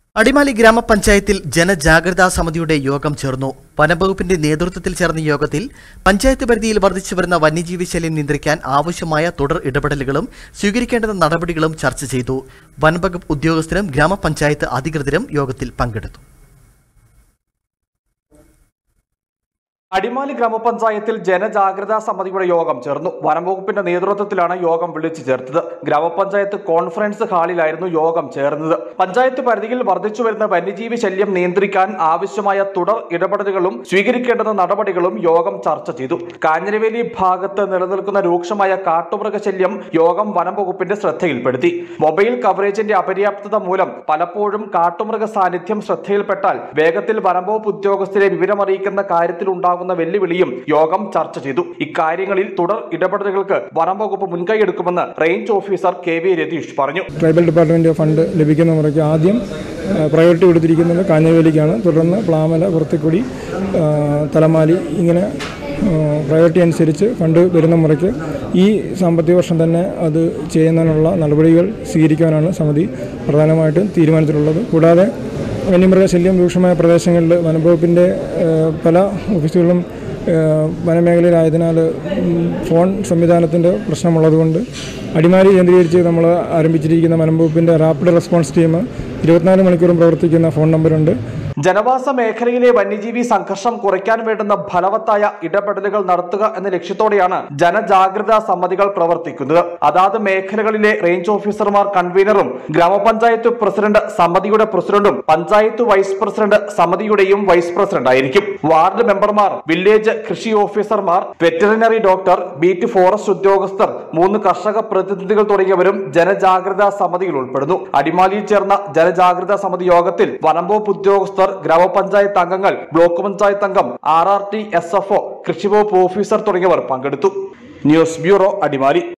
അടിമാലി ഗ്രാമപഞ്ചായത്തിൽ ജനജാഗ്രതാ സമിതിയുടെ യോഗം ചേർന്നു വനംവകുപ്പിന്റെ നേതൃത്വത്തിൽ ചേർന്ന യോഗത്തിൽ പഞ്ചായത്ത് പരിധിയിൽ വർദ്ധിച്ചു വരുന്ന വന്യജീവി ശല്യം നിയന്ത്രിക്കാൻ ആവശ്യമായ തുടർ ഇടപെടലുകളും സ്വീകരിക്കേണ്ടുന്ന നടപടികളും ചർച്ച ചെയ്തു വനംവകുപ്പ് ഉദ്യോഗസ്ഥരും ഗ്രാമപഞ്ചായത്ത് അധികൃതരും യോഗത്തിൽ പങ്കെടുത്തു അടിമാലി ഗ്രാമപഞ്ചായത്തിൽ ജനജാഗ്രതാ സമിതിയുടെ യോഗം ചേർന്നു വനംവകുപ്പിന്റെ നേതൃത്വത്തിലാണ് യോഗം വിളിച്ചു ചേർത്തത് ഗ്രാമപഞ്ചായത്ത് കോൺഫറൻസ് ഹാളിലായിരുന്നു യോഗം ചേർന്നത് പഞ്ചായത്ത് പരിധിയിൽ വർദ്ധിച്ചു വരുന്ന വന്യജീവി ശല്യം നിയന്ത്രിക്കാൻ ആവശ്യമായ തുടർ ഇടപെടലുകളും സ്വീകരിക്കേണ്ടുന്ന നടപടികളും യോഗം ചർച്ച ചെയ്തു കാഞ്ഞിരവേലി ഭാഗത്ത് നിലനിൽക്കുന്ന രൂക്ഷമായ കാട്ടുമൃഗ ശല്യം യോഗം വനംവകുപ്പിന്റെ ശ്രദ്ധയിൽപ്പെടുത്തി മൊബൈൽ കവറേജിന്റെ അപര്യാപ്തത മൂലം പലപ്പോഴും കാട്ടുമൃഗ സാന്നിധ്യം ശ്രദ്ധയിൽപ്പെട്ടാൽ വേഗത്തിൽ വനംവകുപ്പ് ഉദ്യോഗസ്ഥരെ വിവരമറിയിക്കുന്ന കാര്യത്തിലുണ്ടാകുന്ന വെല്ലുവിളിയും യോഗം ചർച്ച ചെയ്തു ഇക്കാര്യങ്ങളിൽ തുടർ ഇടപെടലുകൾക്ക് വനംവകുപ്പ് മുൻകൈയെടുക്കുമെന്ന് range officer K V Ratheesh പറഞ്ഞു ട്രൈബൽ ഡിപ്പാർട്ട്മെൻറ്റ് ഫണ്ട് ലഭിക്കുന്ന മുറയ്ക്ക് ആദ്യം പ്രയോറിറ്റി കൊടുത്തിരിക്കുന്നത് കാഞ്ഞിരവേലിക്കാണ് തുടർന്ന് പ്ലാമല പുറത്തിക്കുടി ആ, തലമാലി ഇങ്ങനെ പ്രയോറിറ്റി അനുസരിച്ച് ഫണ്ട് വരുന്ന മുറയ്ക്ക് ഈ സാമ്പത്തിക വർഷം തന്നെ അത് ചെയ്യുന്നതിനുള്ള നടപടികൾ സ്വീകരിക്കാനാണ് സമിതി പ്രധാനമായിട്ടും തീരുമാനത്തിലുള്ളത് കൂടാതെ വന്യമൃഗശല്യം രൂക്ഷമായ പ്രദേശങ്ങളിൽ വനംവകുപ്പിൻ്റെ ആ, പല ഓഫീസുകളും ഏഹ് വനമേഖലയിലായതിനാൽ ഉം, ഫോൺ സംവിധാനത്തിൻ്റെ പ്രശ്നമുള്ളതുകൊണ്ട് അടിമാലി കേന്ദ്രീകരിച്ച് നമ്മൾ ആരംഭിച്ചിരിക്കുന്ന വനംവകുപ്പിൻ്റെ റാപ്പിഡ് റെസ്പോൺസ് ടീം ഇരുപത്തിനാല് മണിക്കൂറും പ്രവർത്തിക്കുന്ന ഫോൺ നമ്പറുണ്ട് ജനവാസ മേഖലയിലെ വന്യജീവി സംഘർഷം കുറയ്ക്കാൻ വേണ്ടുന്ന ഫലവത്തായ ഇടപെടലുകൾ നടത്തുക എന്ന ലക്ഷ്യത്തോടെയാണ് ജനജാഗ്രതാ സമിതികൾ പ്രവർത്തിക്കുന്നത് അതാത് മേഖലകളിലെ റേഞ്ച് ഓഫീസർമാർ കൺവീനറും ഗ്രാമപഞ്ചായത്ത് പ്രസിഡന്റ് സമിതിയുടെ പ്രസിഡന്റും പഞ്ചായത്ത് വൈസ് പ്രസിഡന്റ് സമിതിയുടെയും വൈസ് പ്രസിഡന്റ് ആയിരിക്കും വാർഡ് മെമ്പർമാർ വില്ലേജ് കൃഷി ഓഫീസർമാർ വെറ്ററിനറി ഡോക്ടർ ബീറ്റ് ഫോറസ്റ്റ് ഉദ്യോഗസ്ഥർ മൂന്ന് കർഷക പ്രതിനിധികൾ തുടങ്ങിയവരും ജനജാഗ്രതാ സമിതിയിൽ ഉൾപ്പെടുന്നു അടിമാലിയിൽ ചേർന്ന ജനജാഗ്രതാ സമിതി യോഗത്തിൽ വനംവകുപ്പ് ഉദ്യോഗസ്ഥർ ഗ്രാമപഞ്ചായത്ത് അംഗങ്ങൾ ബ്ലോക്ക് പഞ്ചായത്ത് അംഗം R R T S F O കൃഷിവകുപ്പ് ഓഫീസർ തുടങ്ങിയവർ പങ്കെടുത്തു ന്യൂസ് ബ്യൂറോ അടിമാലി